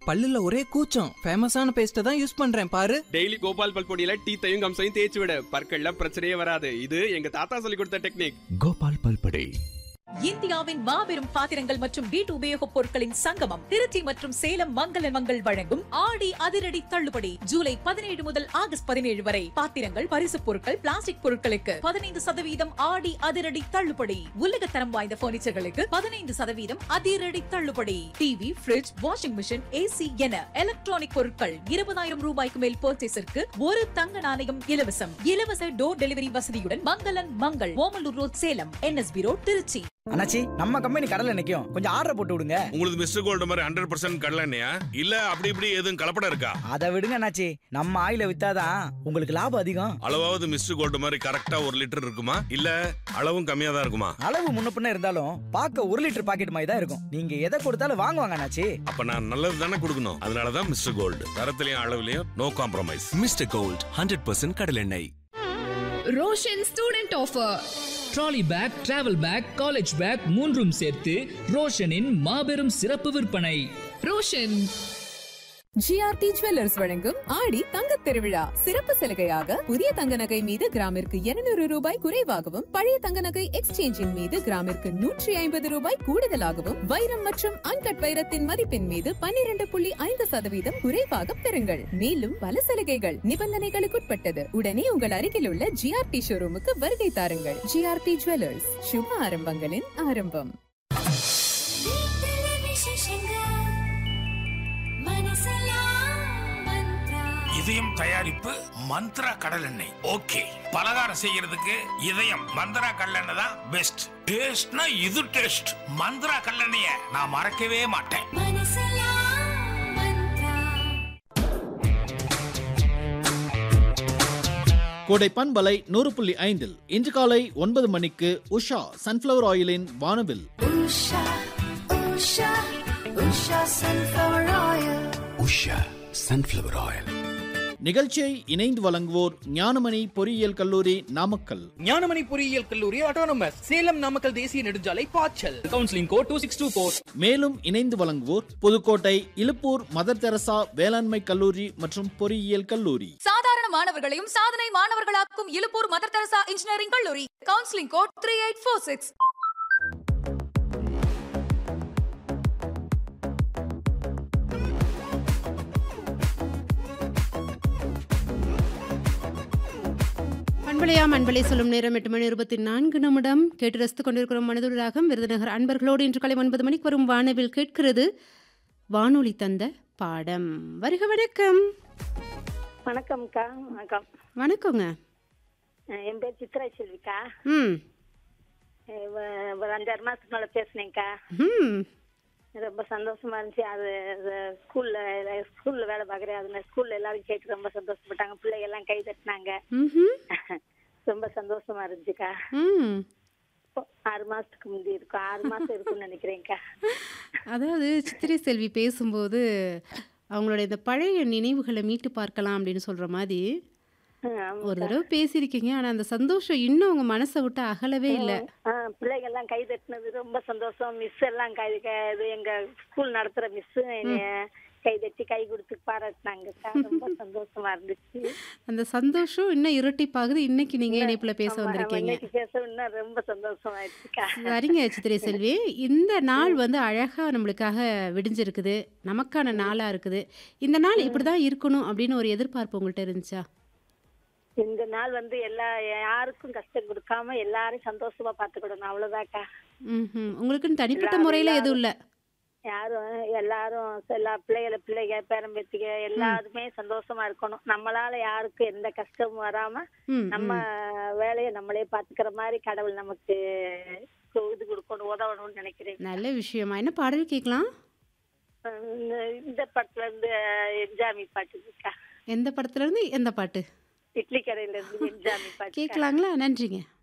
பல்லுல ஒரே கூச்சம் ஃபேமஸான பேஸ்ட்டை தான் யூஸ் பண்றேன் பாரு டெய்லி கோபால் பல்பொடியில டீத்தையும் கம்சையும் தேய்ச்சி விட பற்கள்ல பிரச்சனையே வராது இது எங்க தாத்தா சொல்லி கொடுத்த டெக்னிக் கோபால் பல்படை இந்தியாவின் மாபெரும் பாத்திரங்கள் மற்றும் வீட்டு உபயோகப் பொருட்களின் சங்கமம் திருச்சி மற்றும் சேலம் மங்கள மங்கள் வழங்கும் ஆடி அதிரடி தள்ளுபடி ஜூலை பதினேழு முதல் ஆகஸ்ட் பதினேழு வரை பாத்திரங்கள் பரிசுப் பொருட்கள் பிளாஸ்டிக் பொருட்களுக்கு பதினைந்து சதவீதம் ஆடி அதிரடி தள்ளுபடி உலகத்தரம் வாய்ந்த பர்னிச்சர்களுக்கு பதினைந்து சதவீதம் அதிரடி தள்ளுபடி TV fridge washing machine AC என எலக்ட்ரானிக் பொருட்கள் இருபதாயிரம் ரூபாய்க்கு மேல் பர்ச்சேஸிற்கு ஒரு தங்க நாணயம் இலவசம் இலவச டோர் டெலிவரி வசதியுடன் மங்களன் Mangal Omalur road Salem NSB road Trichy அண்ணாச்சி நம்ம கம்பெனி கடல்ல நிக்கும் கொஞ்சம் ஆர்டர் போட்டு விடுங்க உங்களுக்கு மிஸ்டர் கோல்டு மாதிரி ஹண்ட்ரட் பர்சன்ட் கடலண்ணையா இல்ல அப்படி இப்படி எதுவும் கலப்படம் இருக்கா அதை விடுங்க அண்ணாச்சி நம்ம ஆயில வித்தாதான் உங்களுக்கு லாபம் அதிகம் அளவாவது மிஸ்டர் கோல்டு மாதிரி கரெக்டா ஒரு லிட்டர் இருக்குமா இல்ல அளவும் கம்மியா தான் இருக்குமா அளவு முன்ன பின்ன இருந்தாலும் பார்க்க ஒரு லிட்டர் பாக்கெட் மாதிரி தான் இருக்கும் நீங்க எதை கொடுத்தாலும் வாங்குவாங்க அண்ணாச்சி அப்ப நான் நல்லது தானே கொடுக்கணும் அதனாலதான் மிஸ்டர் கோல்டு தரத்திலையும் அளவுலயும் no compromise mister gold hundred percent கடலெண்ணெய் Roshan student offer trolley bag travel bag college bag மூன்றும் சேர்த்து ரோஷனின் மாபெரும் சிறப்பு விற்பனை ரோஷன் ஜிஆர்டி ஜுவல்லர்ஸ் வழங்கும் ஆடி தங்க திருவிழா சிறப்பு சலுகையாக புதிய தங்க நகை மீது கிராமிற்கு 200 ரூபாய் குறைவாகவும் பழைய தங்க நகை எக்ஸ்சேஞ்சின் மீது கிராமிற்கு நூற்றி ஐம்பது ரூபாய் கூடுதலாகவும் வைரம் மற்றும் அன்கட் வைரத்தின் மதிப்பின் மீது 12.5% புள்ளி ஐந்து சதவீதம் குறைவாக பெறுங்கள் மேலும் பல சலுகைகள் நிபந்தனைகளுக்குட்பட்டது உடனே உங்கள் அருகில் உள்ள ஜிஆர்டி ஷோரூமுக்கு வருகை தாருங்கள் ஜிஆர்டி ஜுவல்லர்ஸ் சுப ஆரம்பங்களின் ஆரம்பம் இதயம் தயாரிப்பு மந்த்ரா கடல் எண்ணெய் ஓகே பலகாரம் செய்யறதுக்கு இதயம் மந்த்ரா கடலெண்ணெய் தான் பெஸ்ட் டேஸ்ட்னா இது டேஸ்ட் மந்த்ரா கடலெண்ணெய நான் மறக்கவே மாட்டேன் கோடை பண்பலை நூறு புள்ளி ஐந்தில் இன்று காலை ஒன்பது மணிக்கு உஷா சன்ஃப்ளவர் ஆயிலின் வானவில் உஷா சன்ஃப்ளவர் ஆயில் நிகழ்ச்சியை இணைந்து வழங்குவோர் ஞானமணி பொறியியல் கல்லூரி நாமக்கல் ஞானமணி பொறியியல் கல்லூரி ஆட்டோனமஸ் சேலம் நாமக்கல் தேசிய நெடுஞ்சாலை பாய்ச்சல் counselling code two six two four மேலும் இணைந்து வழங்குவோர் புதுக்கோட்டை இலுப்பூர் மதர் தெரசா வேளாண்மை கல்லூரி மற்றும் பொறியியல் கல்லூரி சாதாரண மாணவர்களையும் சாதனை மாணவர்களாக்கும் இலுப்பூர் மதர் தெரசா இன்ஜினியரிங் கல்லூரி counselling code three eight four six அன்பளையாம் அன்பளை சொல்லும் நேரம் எட்டு மணி இருபத்தி நான்கு நிமிடம் கேட்டு ரசித்துக் கொண்டிருக்கிறோம் மனதொரு ராகம் விருதுநகர் அன்பர்களோடு இன்று காலை ஒன்பது மணிக்கு வரும் வானவில் கேட்கிறது வானொலி தந்த பாடம் வருக வணக்கம் வணக்கம்க்கா வணக்கம் வணக்கங்க அஹ் என் பேர் சித்ரா செல்விக்கா ம் அஹ் வ- ஒரு அஞ்சாறு மாசத்துக்கு மேல பேசுனேங்க்கா ம் ரொம்ப சந்தோஷமா இருந்துச்சு அது அது ஸ்கூல்ல ஸ்கூல்ல வேலை பாக்குறேன் அது ஸ்கூல்ல எல்லாரும் கேட்டு ரொம்ப சந்தோஷப்பட்டாங்க பிள்ளைங்க எல்லாம் கை தட்டினாங்க ம்ஹும். ரொம்ப சந்தோஷமா இருந்துச்சுக்கா ம் இப்போ ஆறு மாசத்துக்கு முந்தி இருக்கும் ஆறு மாசம் இருக்கும்னு நினைக்கிறேன்க்கா அதாவது சித்திரை செல்வி பேசும்போது அவங்களுடைய இந்த பழைய நினைவுகளை மீட்டு பார்க்கலாம் அப்படின்னு சொல்ற மாதிரி ஒரு தடவை பேசியிருக்கீங்க ஆனா அந்த சந்தோஷம் இன்னும் உங்க மனசை விட்டு அகலவே இல்லை ஆஹ் பிள்ளைங்க எல்லாம் கை தட்டினது ரொம்ப சந்தோஷம் மிஸ் எல்லாம் கை க- இது எங்க ஸ்கூல் நடத்துற மிஸ் கை தட்டி கை கொடுத்து பாராட்டினாங்கக்கா ரொம்ப சந்தோஷமா இருந்துச்சு அந்த சந்தோஷம் இன்னும் இரட்டிப்பாகுது இன்னைக்கு நீங்க இணைப்புல பேச ஆமா, வந்திருக்கீங்க இன்னைக்கு பேச இன்னும் ரொம்ப சந்தோஷமாயிடுச்சுக்கா சரிங்க சித்திரை செல்வி இந்த நாள் வந்து அழகா நம்மளுக்காக விடிஞ்சிருக்குது நமக்கான நாளா இருக்குது இந்த நாள் இப்படிதான் இருக்கணும் அப்படின்னு ஒரு எதிர்பார்ப்பு உங்கள்கிட்ட இருந்துச்சா இந்த நாள் வந்து எல்லா யாருக்கும் கஷ்டம் கொடுக்காம எல்லாரும் சந்தோஷமா பாத்துக்கிடணும் அவ்வளவுதான்க்கா ம்ஹும். உங்களுக்குன்னு தனிப்பட்ட எல்லாரும் முறையில எதுவும் இல்ல யாரும் எல்லாரும் எல்லா பிள்ளைகள பிள்ளைங்க பேரம்பேத்திக எல்லாருமே சந்தோஷமா இருக்கணும் நம்மளால யாருக்கும் எந்த கஷ்டமும் வராம ம், நம்ம வேலையை நம்மளே பாத்துக்கிற மாதிரி கடவுள் நமக்கு இது கொடுக்கணும் உதவணும்னு நினைக்கிறேன் நல்ல விஷயமா என்ன பாடல் கேட்கலாம் அஹ் இந்த- இந்த படத்துல இருந்து என்ஜாமி பாட்டு இருக்கா எந்த படத்துல இருந்து எந்த பாட்டு இட்லி கடையில இருந்து என்ஜாமி பாட்டு கேட்கலாங்களா நன்றிங்க